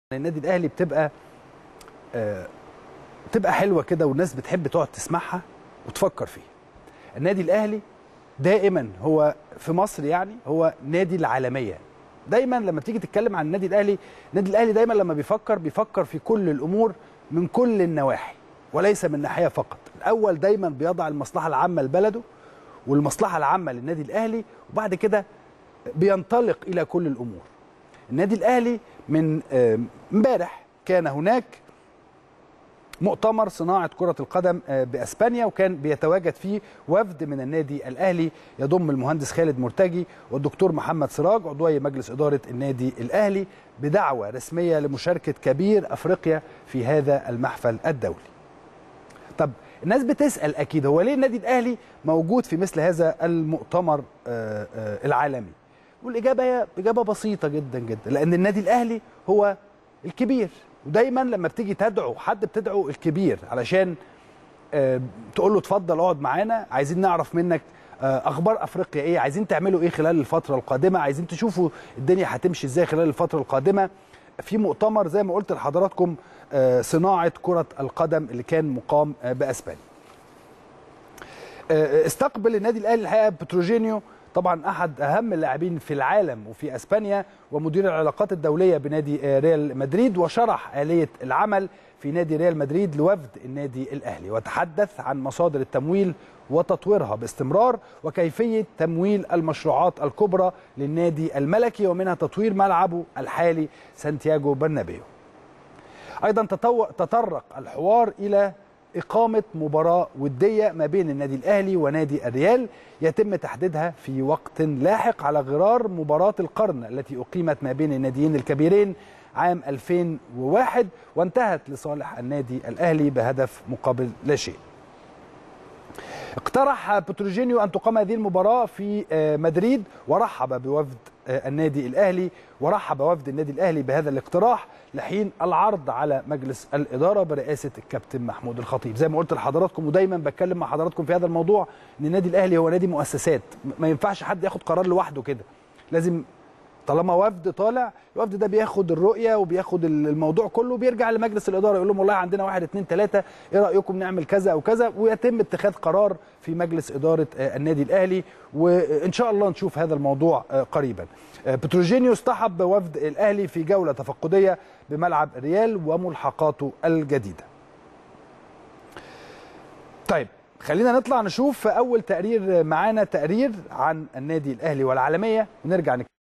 النادي الاهلي بتبقى آه بتبقى حلوه كده والناس بتحب تقعد تسمعها وتفكر فيها النادي الاهلي دائما هو في مصر يعني هو نادي العالميه دايما لما بتيجي تتكلم عن النادي الاهلي النادي الاهلي دايما لما بيفكر بيفكر في كل الامور من كل النواحي وليس من ناحيه فقط الاول دايما بيضع المصلحه العامه لبلده والمصلحه العامه للنادي الاهلي وبعد كده بينطلق الى كل الامور النادي الاهلي من امبارح كان هناك مؤتمر صناعة كرة القدم بأسبانيا وكان بيتواجد فيه وفد من النادي الأهلي يضم المهندس خالد مرتجي والدكتور محمد سراج عضوي مجلس إدارة النادي الأهلي بدعوة رسمية لمشاركة كبير أفريقيا في هذا المحفل الدولي طب الناس بتسأل أكيد هو ليه النادي الأهلي موجود في مثل هذا المؤتمر العالمي والإجابة هي إجابة بسيطة جدا جدا لأن النادي الأهلي هو الكبير ودايما لما بتيجي تدعو حد بتدعو الكبير علشان آه تقول له اتفضل اقعد معانا عايزين نعرف منك آه اخبار افريقيا ايه عايزين تعملوا ايه خلال الفتره القادمه عايزين تشوفوا الدنيا هتمشي ازاي خلال الفتره القادمه في مؤتمر زي ما قلت لحضراتكم آه صناعه كره القدم اللي كان مقام باسبانيا استقبل النادي الاهلي الحقيقه بتروجينيو طبعا احد اهم اللاعبين في العالم وفي اسبانيا ومدير العلاقات الدوليه بنادي ريال مدريد وشرح اليه العمل في نادي ريال مدريد لوفد النادي الاهلي وتحدث عن مصادر التمويل وتطويرها باستمرار وكيفيه تمويل المشروعات الكبرى للنادي الملكي ومنها تطوير ملعبه الحالي سانتياغو برنابيو. ايضا تطرق الحوار الى إقامة مباراة ودية ما بين النادي الأهلي ونادي الريال يتم تحديدها في وقت لاحق على غرار مباراة القرن التي أقيمت ما بين الناديين الكبيرين عام 2001 وانتهت لصالح النادي الأهلي بهدف مقابل لا شيء اقترح بتروجينيو أن تقام هذه المباراة في مدريد ورحب بوفد النادي الأهلي ورحب وفد النادي الأهلي بهذا الاقتراح لحين العرض على مجلس الإدارة برئاسة الكابتن محمود الخطيب زي ما قلت لحضراتكم ودايما بتكلم مع حضراتكم في هذا الموضوع أن النادي الأهلي هو نادي مؤسسات ما ينفعش حد ياخد قرار لوحده كده لازم طالما وفد طالع الوفد ده بياخد الرؤيه وبياخد الموضوع كله وبيرجع لمجلس الاداره يقول لهم والله عندنا واحد اثنين ثلاثه ايه رايكم نعمل كذا او كذا ويتم اتخاذ قرار في مجلس اداره النادي الاهلي وان شاء الله نشوف هذا الموضوع قريبا. بتروجينيو اصطحب وفد الاهلي في جوله تفقديه بملعب ريال وملحقاته الجديده. طيب خلينا نطلع نشوف اول تقرير معانا تقرير عن النادي الاهلي والعالميه ونرجع نكمل